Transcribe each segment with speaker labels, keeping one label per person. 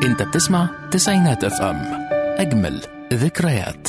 Speaker 1: انت بتسمع تسعينات اف ام اجمل ذكريات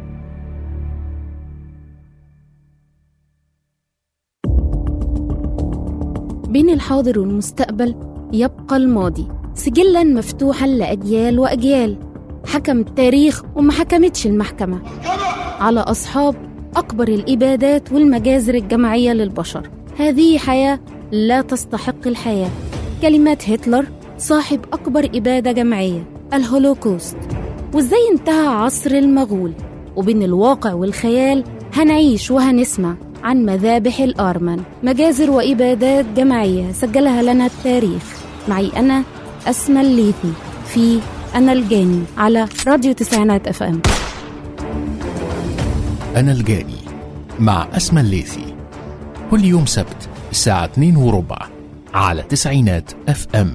Speaker 2: بين الحاضر والمستقبل يبقى الماضي سجلا مفتوحا لأجيال وأجيال حكم التاريخ وما حكمتش المحكمة على أصحاب أكبر الإبادات والمجازر الجماعية للبشر هذه حياة لا تستحق الحياة كلمات هتلر صاحب أكبر إبادة جماعية الهولوكوست وإزاي انتهى عصر المغول وبين الواقع والخيال هنعيش وهنسمع عن مذابح الآرمن مجازر وإبادات جماعية سجلها لنا التاريخ معي أنا أسمى الليثي في أنا الجاني على راديو تسعينات أف أم
Speaker 1: أنا الجاني مع أسمى الليثي كل يوم سبت الساعة 2 وربع على تسعينات اف ام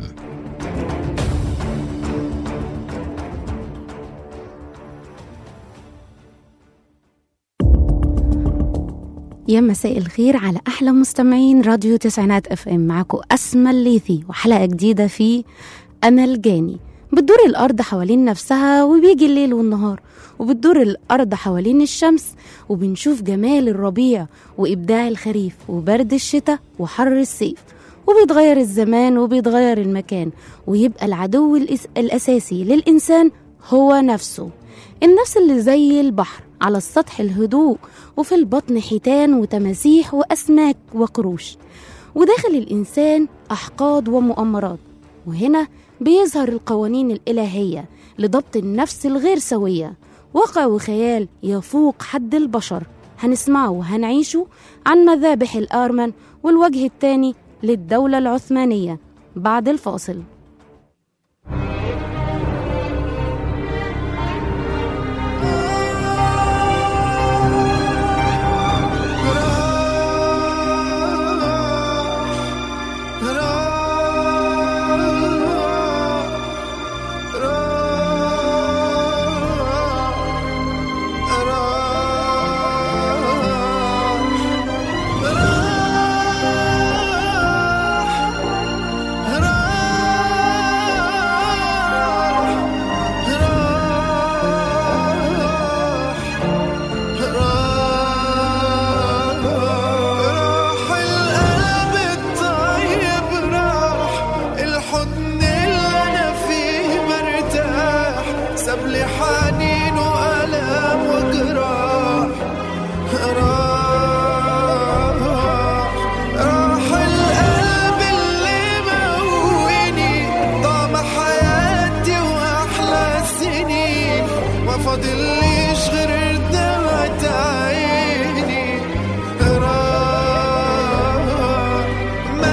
Speaker 2: يا مساء الخير على أحلى مستمعين راديو تسعينات أف أم معاكم أسمى الليثي وحلقة جديدة في أنا الجاني بتدور الأرض حوالين نفسها وبيجي الليل والنهار وبتدور الأرض حوالين الشمس وبنشوف جمال الربيع وإبداع الخريف وبرد الشتاء وحر الصيف وبيتغير الزمان وبيتغير المكان ويبقى العدو الإس- الأساسي للإنسان هو نفسه النفس اللي زي البحر على السطح الهدوء وفي البطن حيتان وتماسيح وأسماك وقروش وداخل الإنسان أحقاد ومؤامرات وهنا بيظهر القوانين الإلهية لضبط النفس الغير سوية واقع وخيال يفوق حد البشر هنسمعه وهنعيشه عن مذابح الآرمن والوجه الثاني للدولة العثمانية بعد الفاصل
Speaker 3: راح القلب الطيب راح الحضن اللي انا فيه مرتاح ساب لي حنين والام وجراح راح راح القلب اللي مويني طعم حياتي واحلى سنين ما فاضليش غير دمعة عيني راح ما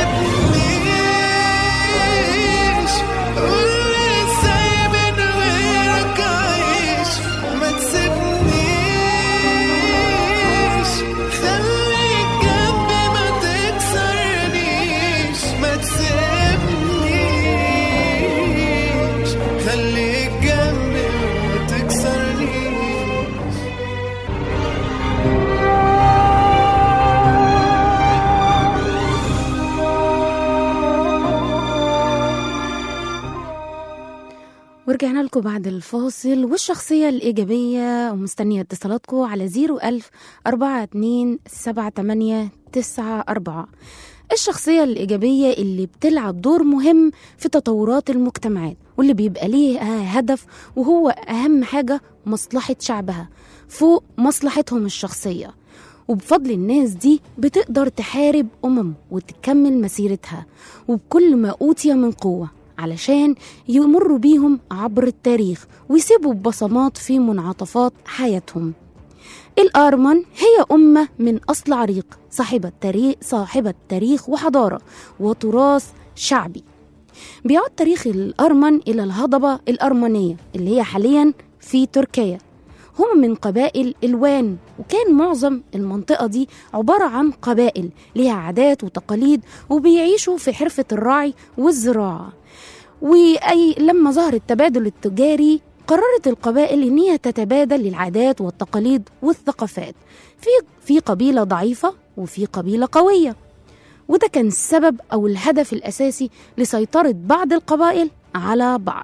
Speaker 3: تسيبنيش قولي ازاي من غيرك عايش ما تسيبنيش خليك جنبي ما تكسرنيش ما تسيبنيش خليك جنبي ما تكسرنيش
Speaker 2: ورجعنا لكم بعد الفاصل والشخصية الإيجابية ومستنية اتصالاتكم على 01000 42 78 94 الشخصية الإيجابية اللي بتلعب دور مهم في تطورات المجتمعات واللي بيبقى ليها هدف وهو أهم حاجة مصلحة شعبها فوق مصلحتهم الشخصية وبفضل الناس دي بتقدر تحارب أمم وتكمل مسيرتها وبكل ما أوتي من قوة علشان يمروا بيهم عبر التاريخ ويسيبوا بصمات في منعطفات حياتهم الآرمن هي أمة من أصل عريق صاحبة تاريخ, صاحبة تاريخ وحضارة وتراث شعبي بيعود تاريخ الأرمن إلى الهضبة الأرمنية اللي هي حاليا في تركيا هم من قبائل الوان وكان معظم المنطقة دي عبارة عن قبائل ليها عادات وتقاليد وبيعيشوا في حرفة الرعي والزراعة وأي لما ظهر التبادل التجاري قررت القبائل ان هي تتبادل العادات والتقاليد والثقافات في في قبيله ضعيفه وفي قبيله قويه وده كان السبب او الهدف الاساسي لسيطره بعض القبائل على بعض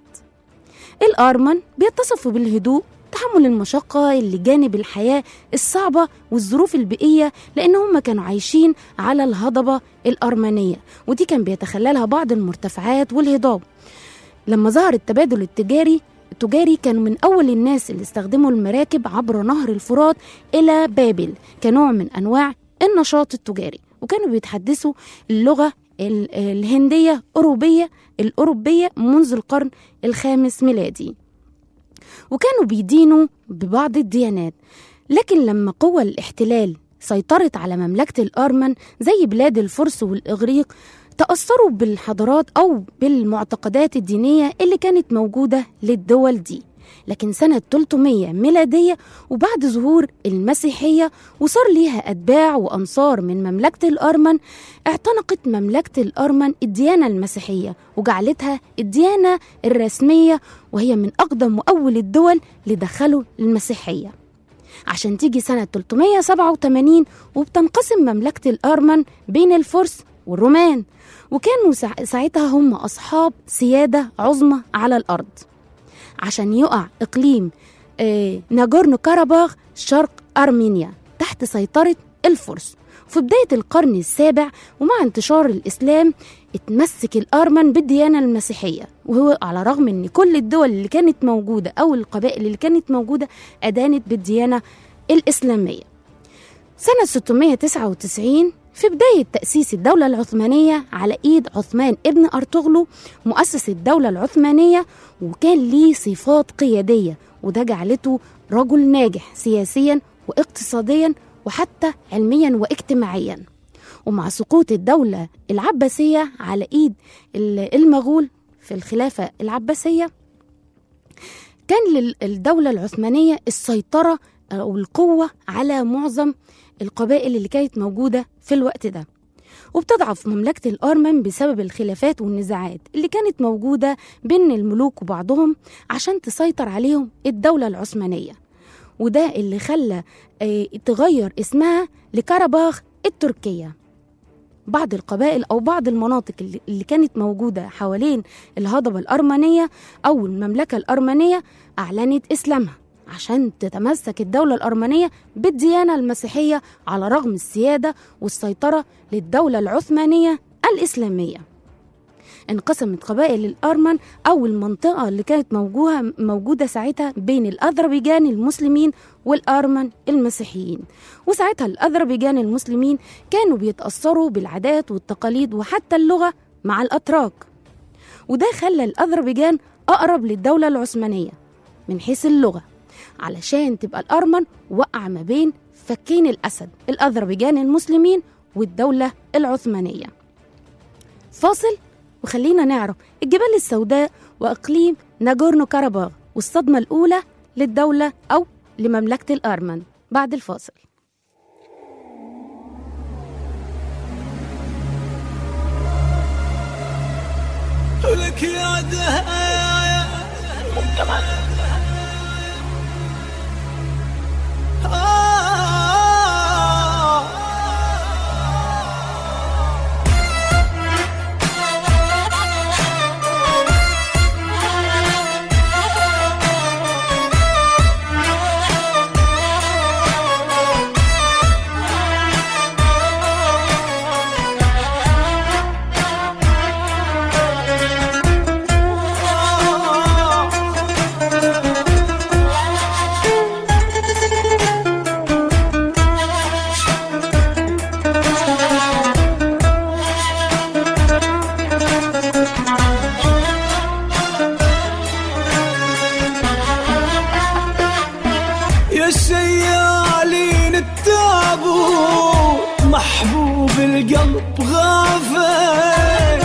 Speaker 2: الأرمن بيتصفوا بالهدوء تحمل المشقة اللي جانب الحياة الصعبة والظروف البيئية لأن هم كانوا عايشين على الهضبة الأرمنية ودي كان بيتخللها بعض المرتفعات والهضاب لما ظهر التبادل التجاري التجاري كانوا من أول الناس اللي استخدموا المراكب عبر نهر الفرات إلى بابل كنوع من أنواع النشاط التجاري وكانوا بيتحدثوا اللغة ال- الهندية أوروبية الأوروبية منذ القرن الخامس ميلادي وكانوا بيدينوا ببعض الديانات لكن لما قوى الاحتلال سيطرت على مملكة الأرمن زي بلاد الفرس والإغريق تأثروا بالحضارات أو بالمعتقدات الدينية اللي كانت موجودة للدول دي لكن سنة 300 ميلادية وبعد ظهور المسيحية وصار ليها أتباع وأنصار من مملكة الأرمن اعتنقت مملكة الأرمن الديانة المسيحية وجعلتها الديانة الرسمية وهي من أقدم وأول الدول اللي دخلوا المسيحية عشان تيجي سنة 387 وبتنقسم مملكة الأرمن بين الفرس والرومان وكانوا سا- ساعتها هم أصحاب سيادة عظمى على الأرض عشان يقع إقليم آه، ناجورنو كاراباغ شرق أرمينيا تحت سيطرة الفرس في بداية القرن السابع ومع انتشار الإسلام اتمسك الأرمن بالديانة المسيحية وهو على رغم أن كل الدول اللي كانت موجودة أو القبائل اللي كانت موجودة أدانت بالديانة الإسلامية سنة 699 في بداية تأسيس الدولة العثمانية على إيد عثمان ابن أرطغرل مؤسس الدولة العثمانية وكان ليه صفات قيادية وده جعلته رجل ناجح سياسيا واقتصاديا وحتى علميا واجتماعيا ومع سقوط الدولة العباسية على إيد ال- المغول في الخلافة العباسية كان للدولة العثمانية السيطرة أو القوة على معظم القبائل اللي كانت موجودة في الوقت ده وبتضعف مملكة الأرمن بسبب الخلافات والنزاعات اللي كانت موجودة بين الملوك وبعضهم عشان تسيطر عليهم الدولة العثمانية وده اللي خلى آه، تغير اسمها لكرباخ التركية بعض القبائل أو بعض المناطق اللي- اللي كانت موجودة حوالين الهضبة الأرمنية أو المملكة الأرمنية أعلنت إسلامها عشان تتمسك الدولة الأرمنية بالديانة المسيحية على رغم السيادة والسيطرة للدولة العثمانية الإسلامية انقسمت قبائل الأرمن أو المنطقة اللي كانت موجودة, موجودة ساعتها بين الأذربيجان المسلمين والأرمن المسيحيين وساعتها الأذربيجان المسلمين كانوا بيتأثروا بالعادات والتقاليد وحتى اللغة مع الأتراك وده خلى الأذربيجان أقرب للدولة العثمانية من حيث اللغة علشان تبقى الأرمن وقع ما بين فكين الأسد الأذربيجان المسلمين والدولة العثمانية فاصل وخلينا نعرف الجبال السوداء وإقليم ناجورنو كاراباغ والصدمة الأولى للدولة أو لمملكة الأرمن بعد الفاصل
Speaker 3: لك يا دهايا آه يا الشيالين التابوت محبوب القلب غافل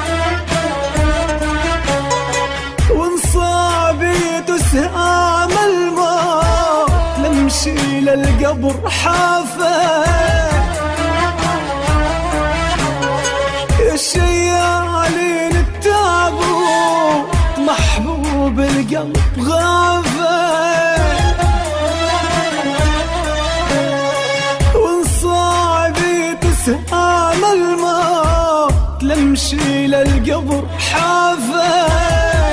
Speaker 3: وانصابي تسهام الموت نمشي للقبر حافل يا الشيالين التابوت محبوب القلب غافل وانصابي تسهام الموت لمشي للقبر حافل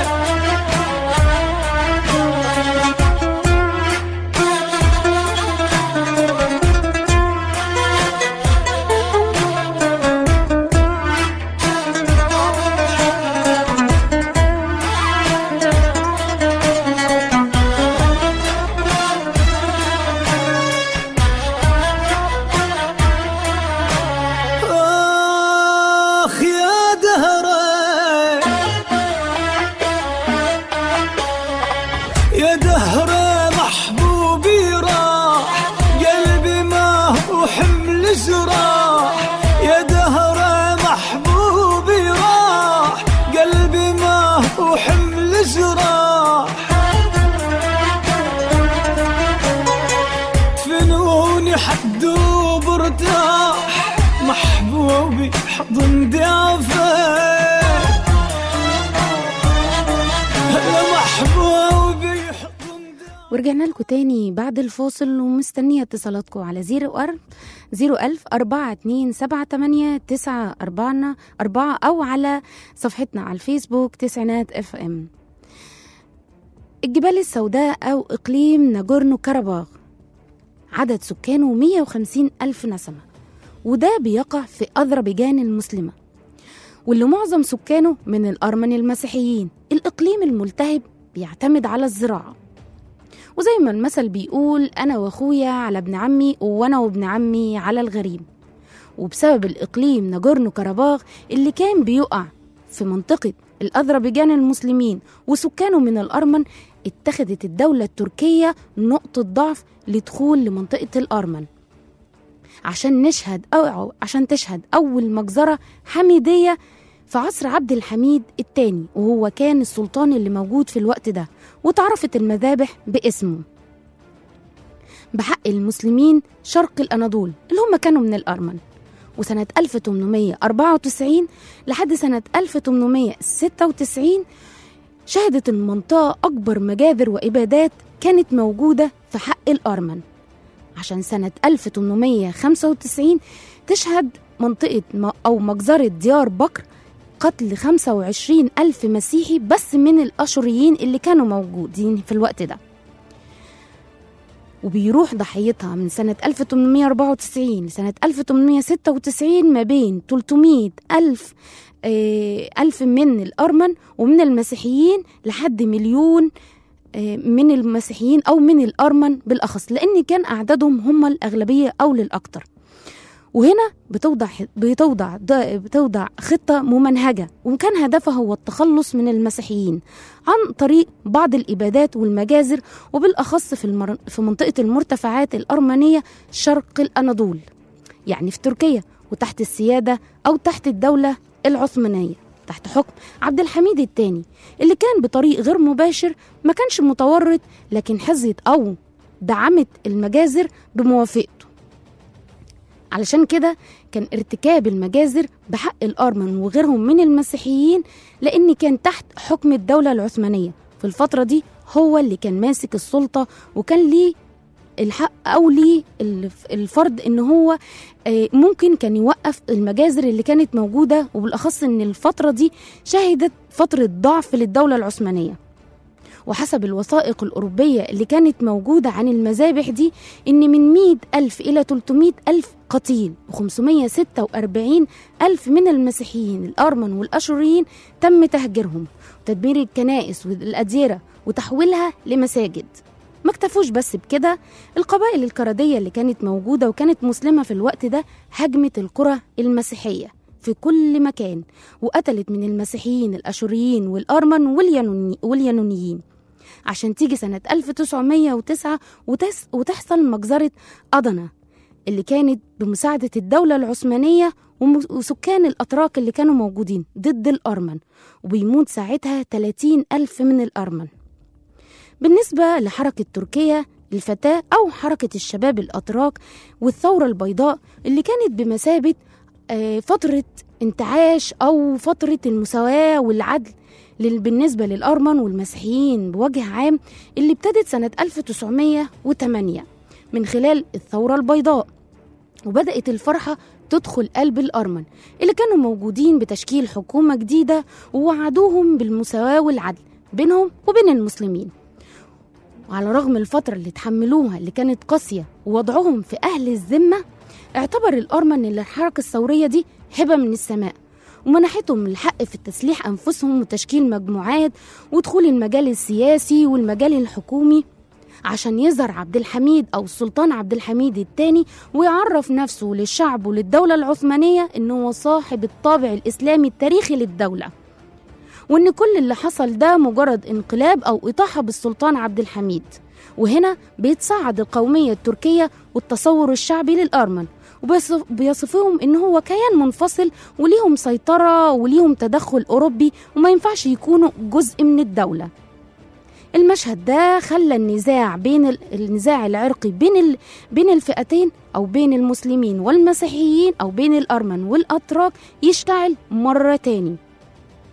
Speaker 2: ورجعنا لكم تاني بعد الفاصل ومستنية اتصالاتكم على زيرو أر زيرو ألف أربعة اتنين سبعة تمانية تسعة أربعة أربعة أو على صفحتنا على الفيسبوك تسعينات اف ام الجبال السوداء أو إقليم ناجورنو كاراباغ عدد سكانه 150 ألف نسمة وده بيقع في أذربيجان المسلمة واللي معظم سكانه من الأرمن المسيحيين الإقليم الملتهب بيعتمد على الزراعة وزي ما المثل بيقول أنا وأخويا على ابن عمي وأنا وابن عمي على الغريب وبسبب الإقليم ناجورنو كاراباغ اللي كان بيقع في منطقة الأذربيجان المسلمين وسكانه من الأرمن اتخذت الدولة التركية نقطة ضعف لدخول لمنطقة الأرمن عشان نشهد أو عشان تشهد أول مجزرة حميدية في عصر عبد الحميد الثاني وهو كان السلطان اللي موجود في الوقت ده وتعرفت المذابح باسمه بحق المسلمين شرق الأناضول اللي هم كانوا من الأرمن وسنة 1894 لحد سنة 1896 شهدت المنطقة أكبر مجابر وإبادات كانت موجودة في حق الأرمن عشان سنة 1895 تشهد منطقة م- أو مجزرة ديار بكر قتل 25 ألف مسيحي بس من الأشوريين اللي كانوا موجودين في الوقت ده وبيروح ضحيتها من سنة 1894 لسنة 1896 ما بين 300 ألف آه، ألف من الأرمن ومن المسيحيين لحد مليون آه، من المسيحيين أو من الأرمن بالأخص لأن كان أعدادهم هم الأغلبية أو للأكثر وهنا بتوضع بتوضع ده- بتوضع خطة ممنهجة وكان هدفها هو التخلص من المسيحيين عن طريق بعض الإبادات والمجازر وبالأخص في, المر... في منطقة المرتفعات الأرمنية شرق الأناضول يعني في تركيا وتحت السيادة أو تحت الدولة العثمانية تحت حكم عبد الحميد الثاني اللي كان بطريق غير مباشر ما كانش متورط لكن حظت أو دعمت المجازر بموافقته علشان كده كان ارتكاب المجازر بحق الأرمن وغيرهم من المسيحيين لأن كان تحت حكم الدولة العثمانية في الفترة دي هو اللي كان ماسك السلطة وكان ليه الحق أو ليه الف- الفرض إن هو آه، ممكن كان يوقف المجازر اللي كانت موجودة وبالأخص إن الفترة دي شهدت فترة ضعف للدولة العثمانية وحسب الوثائق الأوروبية اللي كانت موجودة عن المذابح دي إن من 100 ألف إلى 300 ألف قتيل و546 ألف من المسيحيين الأرمن والأشوريين تم تهجيرهم وتدمير الكنائس والأديرة وتحويلها لمساجد ما اكتفوش بس بكده القبائل الكردية اللي كانت موجودة وكانت مسلمة في الوقت ده هجمت القرى المسيحية في كل مكان وقتلت من المسيحيين الأشوريين والأرمن واليانوني واليانونيين عشان تيجي سنة 1909 وتس وتحصل مجزرة أضنا اللي كانت بمساعدة الدولة العثمانية وم- وسكان الأتراك اللي كانوا موجودين ضد الأرمن وبيموت ساعتها 30 ألف من الأرمن بالنسبة لحركة تركيا الفتاة أو حركة الشباب الأتراك والثورة البيضاء اللي كانت بمثابة آه، فترة انتعاش أو فترة المساواة والعدل لل- بالنسبة للأرمن والمسيحيين بوجه عام اللي ابتدت سنة 1908 من خلال الثورة البيضاء وبدأت الفرحة تدخل قلب الأرمن اللي كانوا موجودين بتشكيل حكومة جديدة ووعدوهم بالمساواة والعدل بينهم وبين المسلمين وعلى رغم الفترة اللي تحملوها اللي كانت قاسية ووضعهم في أهل الذمة اعتبر الأرمن إن الحركة الثورية دي هبة من السماء ومنحتهم الحق في التسليح أنفسهم وتشكيل مجموعات ودخول المجال السياسي والمجال الحكومي عشان يظهر عبد الحميد أو السلطان عبد الحميد الثاني ويعرف نفسه للشعب وللدولة العثمانية إنه هو صاحب الطابع الإسلامي التاريخي للدولة وإن كل اللي حصل ده مجرد انقلاب أو إطاحة بالسلطان عبد الحميد وهنا بيتصعد القومية التركية والتصور الشعبي للأرمن وبيصفهم إن هو كيان منفصل وليهم سيطرة وليهم تدخل أوروبي وما ينفعش يكونوا جزء من الدولة المشهد ده خلى النزاع بين ال- النزاع العرقي بين ال... بين الفئتين او بين المسلمين والمسيحيين او بين الارمن والاتراك يشتعل مره تاني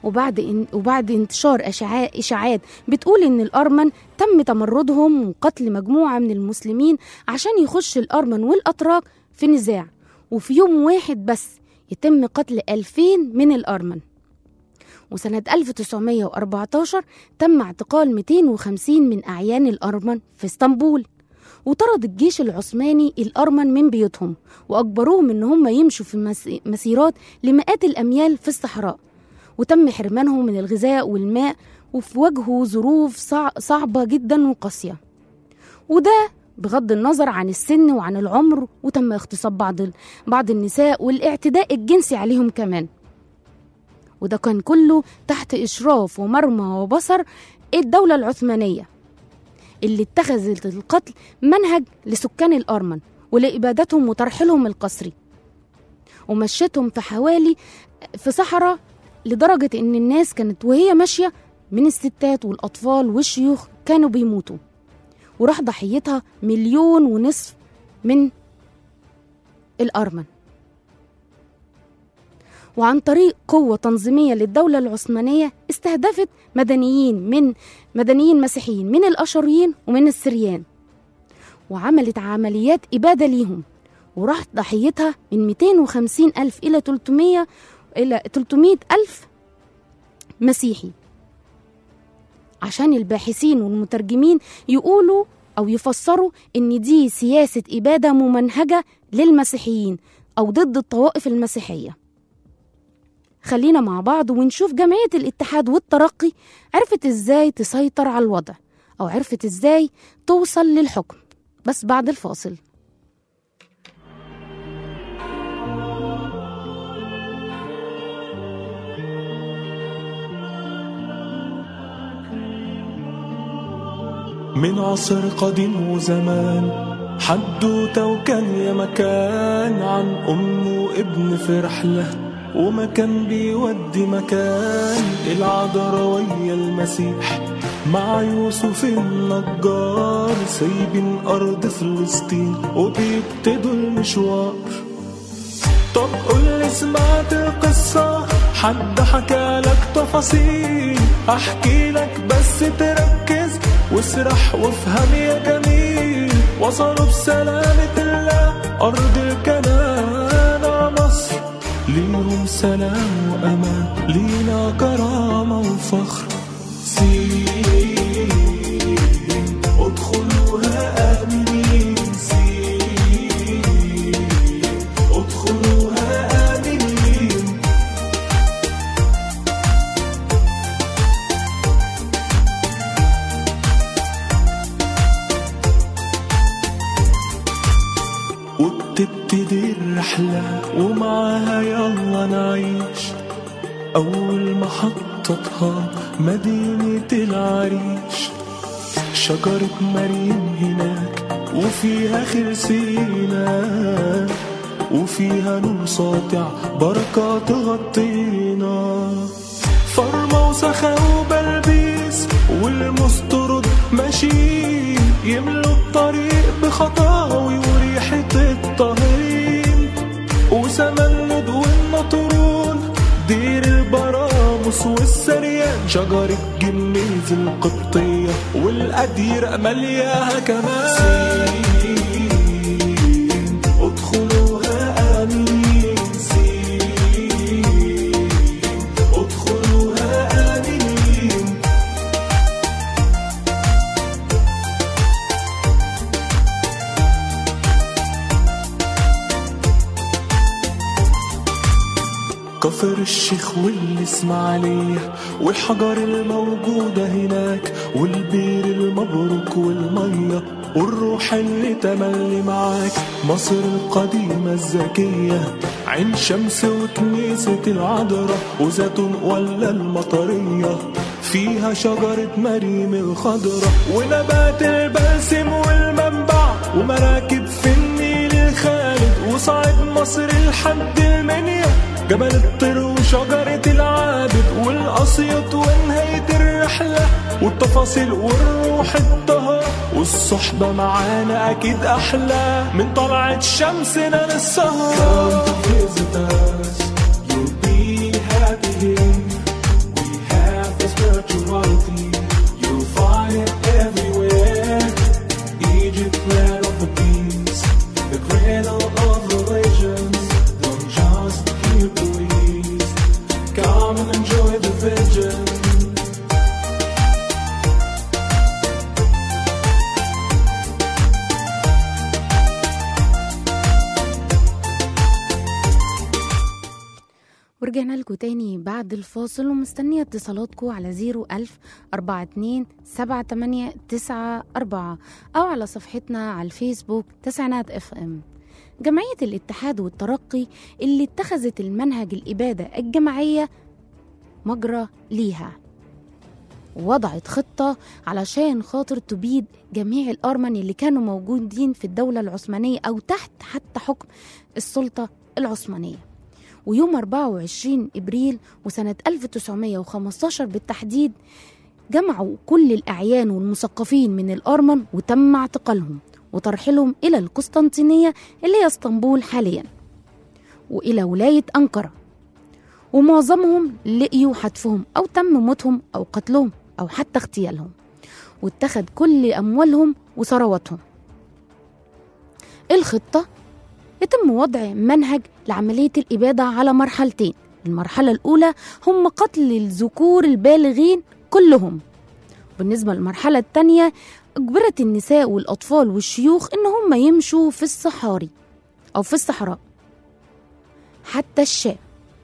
Speaker 2: وبعد إن وبعد انتشار إشاعات إشاعات بتقول إن الأرمن تم تمردهم وقتل مجموعة من المسلمين عشان يخش الأرمن والأتراك في نزاع وفي يوم واحد بس يتم قتل 2000 من الأرمن وسنة 1914 تم اعتقال 250 من أعيان الأرمن في اسطنبول وطرد الجيش العثماني الأرمن من بيوتهم وأجبروهم إن هم يمشوا في مس- مسيرات لمئات الأميال في الصحراء وتم حرمانهم من الغذاء والماء وفي وجهه ظروف صع- صعبة جدا وقاسية وده بغض النظر عن السن وعن العمر وتم اغتصاب بعض ال- بعض النساء والاعتداء الجنسي عليهم كمان وده كان كله تحت إشراف ومرمى وبصر الدولة العثمانية اللي اتخذت القتل منهج لسكان الأرمن ولإبادتهم وترحيلهم القسري ومشيتهم في حوالي في صحراء لدرجة إن الناس كانت وهي ماشية من الستات والأطفال والشيوخ كانوا بيموتوا وراح ضحيتها مليون ونصف من الأرمن وعن طريق قوة تنظيمية للدولة العثمانية استهدفت مدنيين من مدنيين مسيحيين من الأشريين ومن السريان وعملت عمليات إبادة ليهم وراح ضحيتها من 250 ألف إلى 300 إلى 300 ألف مسيحي عشان الباحثين والمترجمين يقولوا أو يفسروا إن دي سياسة إبادة ممنهجة للمسيحيين أو ضد الطوائف المسيحية خلينا مع بعض ونشوف جمعية الاتحاد والترقي عرفت ازاي تسيطر على الوضع أو عرفت ازاي توصل للحكم بس بعد الفاصل
Speaker 4: من عصر قديم وزمان حدوته وكان يا مكان عن أم وابن في رحلة ومكان بيودي مكان العذراء ويا المسيح مع يوسف النجار سايبين أرض فلسطين وبيبتدوا المشوار طب قولي سمعت القصة حد حكى لك تفاصيل احكي لك بس تركز واسرح وافهم يا جميل وصلوا بسلامة الله أرض الكنانة مصر ليهم سلام وأمان لينا كرامة وفخر سين ادخلوها آمنين سين ادخلوها آمنين وبتبتدي الرحلة ومعاها يلا نعيش أول محطتها مدينة العريش شجرة مريم هناك وفيها خير سينا وفيها نور ساطع بركة تغطينا فرمة وسخا وبلبيس والمسترد ماشيين يملوا الطريق بخطاوي وريحة الطهيم وسمند والنطرون دير البراموس والسريان شجرة جميز القبطية والأديرة ملياها كمان سين ادخلوها آمنين سين ادخلوها آمنين كفر الشيخ والإسماعيلية والحجر الموجودة هناك والبير المبروك والمية والروح اللي تملي معاك مصر القديمة الذكية عين شمس وكنيسة العذراء وزيتون ولا المطرية فيها شجرة مريم الخضراء ونبات البلسم والمنبع ومراكب في النيل الخالد وصعد مصر لحد المنيا جبل الطير وشجرة العابد والأسيط ونهاية الرحلة والتفاصيل والروح الطهر والصحبة معانا أكيد أحلى من طلعة شمسنا للسهر Come to visit us, you'll be happy here. come and enjoy the vision.
Speaker 2: ورجعنا لكم تاني بعد الفاصل ومستنية اتصالاتكم على زيرو ألف أربعة اتنين سبعة تمانية تسعة أربعة أو على صفحتنا على الفيسبوك تسعينات اف ام جمعية الاتحاد والترقي اللي اتخذت المنهج الإبادة الجماعية مجرى ليها ووضعت خطة علشان خاطر تبيد جميع الأرمن اللي كانوا موجودين في الدولة العثمانية أو تحت حتى حكم السلطة العثمانية ويوم 24 إبريل وسنة 1915 بالتحديد جمعوا كل الأعيان والمثقفين من الأرمن وتم اعتقالهم وترحيلهم إلى القسطنطينية اللي هي اسطنبول حاليا وإلى ولاية أنقرة ومعظمهم لقيوا حتفهم أو تم موتهم أو قتلهم أو حتى اغتيالهم واتخذ كل أموالهم وثرواتهم الخطة يتم وضع منهج لعملية الإبادة على مرحلتين المرحلة الأولى هم قتل الذكور البالغين كلهم بالنسبة للمرحلة الثانية أجبرت النساء والأطفال والشيوخ إن هم يمشوا في الصحاري أو في الصحراء حتى الشام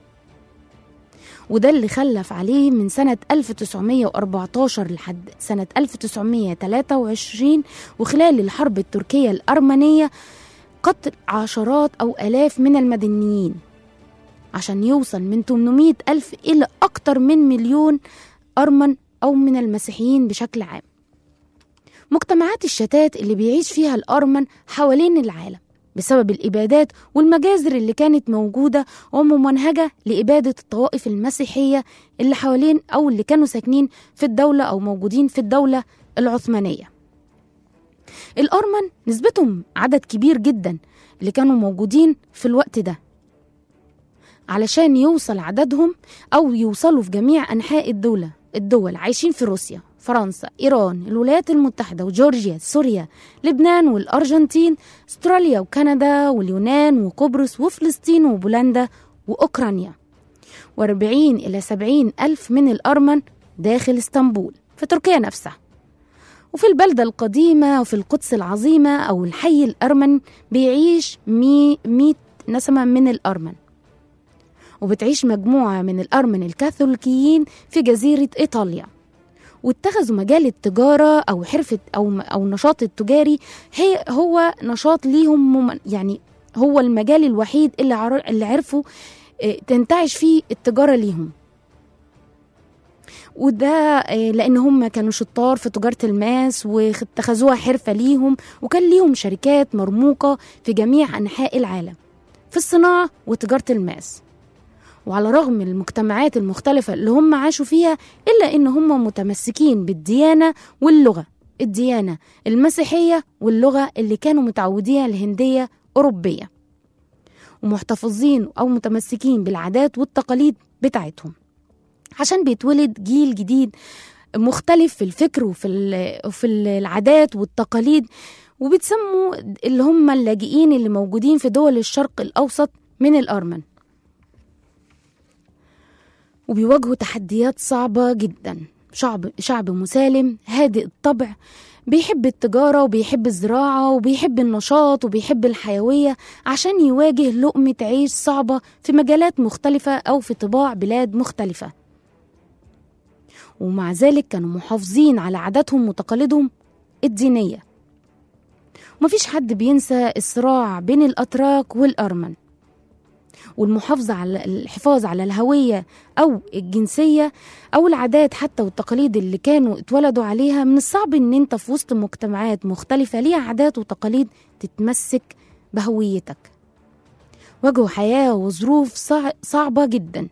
Speaker 2: وده اللي خلف عليه من سنة 1914 لحد سنة 1923 وخلال الحرب التركية الأرمنية قتل عشرات أو آلاف من المدنيين عشان يوصل من 800 ألف إلى أكتر من مليون أرمن أو من المسيحيين بشكل عام مجتمعات الشتات اللي بيعيش فيها الأرمن حوالين العالم بسبب الإبادات والمجازر اللي كانت موجودة وممنهجة لإبادة الطوائف المسيحية اللي حوالين أو اللي كانوا ساكنين في الدولة أو موجودين في الدولة العثمانية الأرمن نسبتهم عدد كبير جدا اللي كانوا موجودين في الوقت ده علشان يوصل عددهم أو يوصلوا في جميع أنحاء الدولة الدول عايشين في روسيا فرنسا إيران الولايات المتحدة وجورجيا سوريا لبنان والأرجنتين استراليا وكندا واليونان وقبرص وفلسطين وبولندا وأوكرانيا وأربعين إلى سبعين ألف من الأرمن داخل اسطنبول في تركيا نفسها وفي البلدة القديمة وفي القدس العظيمة أو الحي الأرمن بيعيش مي مية نسمة من الأرمن وبتعيش مجموعة من الأرمن الكاثوليكيين في جزيرة إيطاليا واتخذوا مجال التجارة أو حرفة أو أو النشاط التجاري هي هو نشاط ليهم مم يعني هو المجال الوحيد اللي عر- اللي عرفوا آه، تنتعش فيه التجارة ليهم وده آه، لان هم كانوا شطار في تجاره الماس واتخذوها حرفه ليهم وكان ليهم شركات مرموقه في جميع انحاء العالم في الصناعه وتجاره الماس وعلى رغم المجتمعات المختلفة اللي هم عاشوا فيها إلا إن هم متمسكين بالديانة واللغة الديانة المسيحية واللغة اللي كانوا متعوديها الهندية أوروبية ومحتفظين أو متمسكين بالعادات والتقاليد بتاعتهم عشان بيتولد جيل جديد مختلف في الفكر وفي ال- وفي العادات والتقاليد وبتسموا اللي هم اللاجئين اللي موجودين في دول الشرق الأوسط من الأرمن وبيواجهوا تحديات صعبة جدا شعب شعب مسالم هادئ الطبع بيحب التجارة وبيحب الزراعة وبيحب النشاط وبيحب الحيوية عشان يواجه لقمة عيش صعبة في مجالات مختلفة أو في طباع بلاد مختلفة ومع ذلك كانوا محافظين على عاداتهم وتقاليدهم الدينية ومفيش حد بينسى الصراع بين الأتراك والأرمن والمحافظة على الحفاظ على الهوية أو الجنسية أو العادات حتى والتقاليد اللي كانوا اتولدوا عليها من الصعب إن أنت في وسط مجتمعات مختلفة ليها عادات وتقاليد تتمسك بهويتك واجهوا حياة وظروف صع- صعبة جدا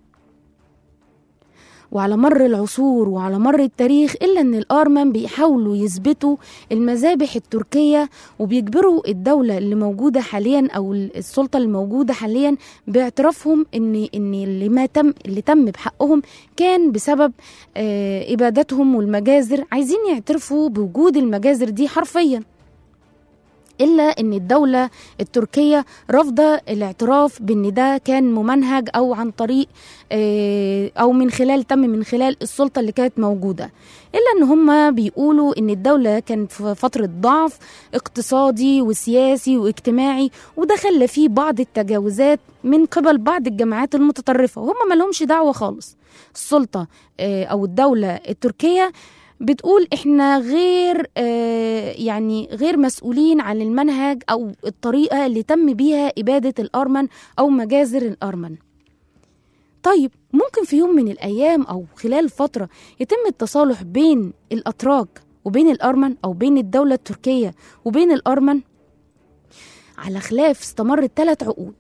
Speaker 2: وعلى مر العصور وعلى مر التاريخ إلا أن الأرمن بيحاولوا يثبتوا المذابح التركية وبيجبروا الدولة اللي موجودة حاليا أو السلطة اللي موجودة حاليا باعترافهم إن إن اللي ما تم اللي تم بحقهم كان بسبب آه إبادتهم والمجازر عايزين يعترفوا بوجود المجازر دي حرفيا إلا أن الدولة التركية رافضة الاعتراف بأن ده كان ممنهج أو عن طريق آه، أو من خلال تم من خلال السلطة اللي كانت موجودة إلا أن هم بيقولوا أن الدولة كانت في فترة ضعف اقتصادي وسياسي واجتماعي وده خلى فيه بعض التجاوزات من قبل بعض الجماعات المتطرفة وهم ملهمش دعوة خالص السلطة آه، أو الدولة التركية بتقول احنا غير آه، يعني غير مسؤولين عن المنهج او الطريقه اللي تم بيها اباده الارمن او مجازر الارمن طيب ممكن في يوم من الايام او خلال فتره يتم التصالح بين الاتراك وبين الارمن او بين الدوله التركيه وبين الارمن على خلاف استمرت ثلاث عقود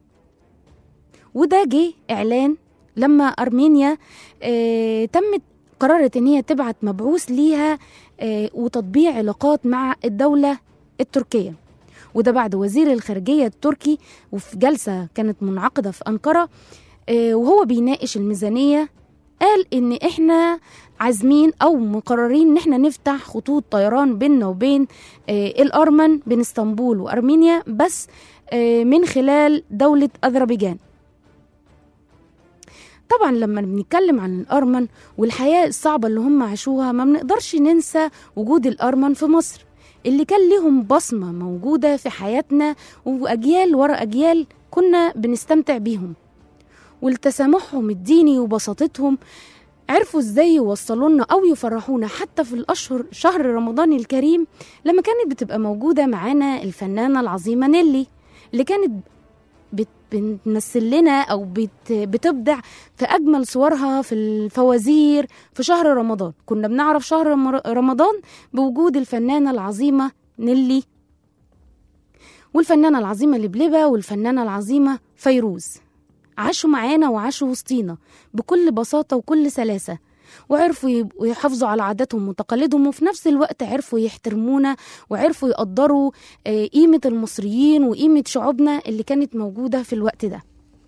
Speaker 2: وده جه اعلان لما ارمينيا آه تمت قررت ان هي تبعت مبعوث ليها آه وتطبيع علاقات مع الدوله التركيه وده بعد وزير الخارجيه التركي وفي جلسه كانت منعقده في انقره آه وهو بيناقش الميزانيه قال ان احنا عازمين او مقررين ان احنا نفتح خطوط طيران بيننا وبين آه الارمن بين اسطنبول وارمينيا بس آه من خلال دوله اذربيجان طبعا لما بنتكلم عن الأرمن والحياة الصعبة اللي هم عاشوها ما بنقدرش ننسى وجود الأرمن في مصر اللي كان لهم بصمة موجودة في حياتنا وأجيال ورا أجيال كنا بنستمتع بيهم والتسامحهم الديني وبساطتهم عرفوا ازاي يوصلوا لنا او يفرحونا حتى في الاشهر شهر رمضان الكريم لما كانت بتبقى موجوده معانا الفنانه العظيمه نيلي اللي كانت بت بتمثل لنا او بت بتبدع في اجمل صورها في الفوازير في شهر رمضان كنا بنعرف شهر رم- رمضان بوجود الفنانه العظيمه نيلي والفنانه العظيمه لبلبه والفنانه العظيمه فيروز عاشوا معانا وعاشوا وسطينا بكل بساطه وكل سلاسه وعرفوا يبقوا يحافظوا على عاداتهم وتقاليدهم وفي نفس الوقت عرفوا يحترمونا وعرفوا يقدروا آه، قيمة المصريين وقيمة شعوبنا اللي كانت موجودة في الوقت ده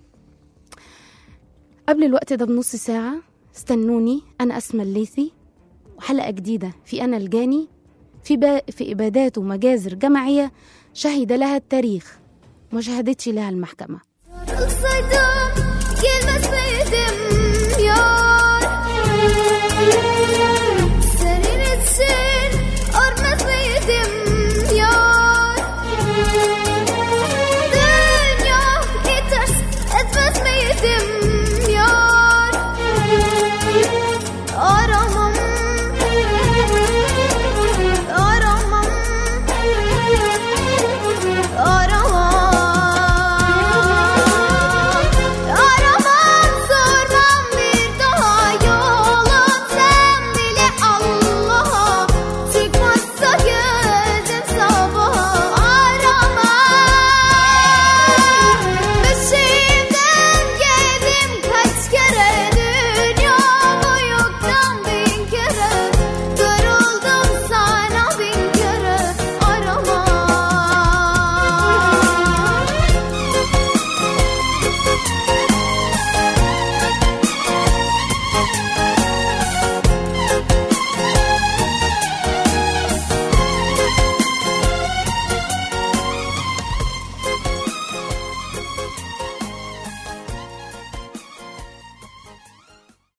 Speaker 2: قبل الوقت ده بنص ساعة استنوني أنا أسمى الليثي وحلقة جديدة في أنا الجاني في, با في إبادات ومجازر جماعية شهد لها التاريخ وما شهدتش لها المحكمة
Speaker 5: الصيدان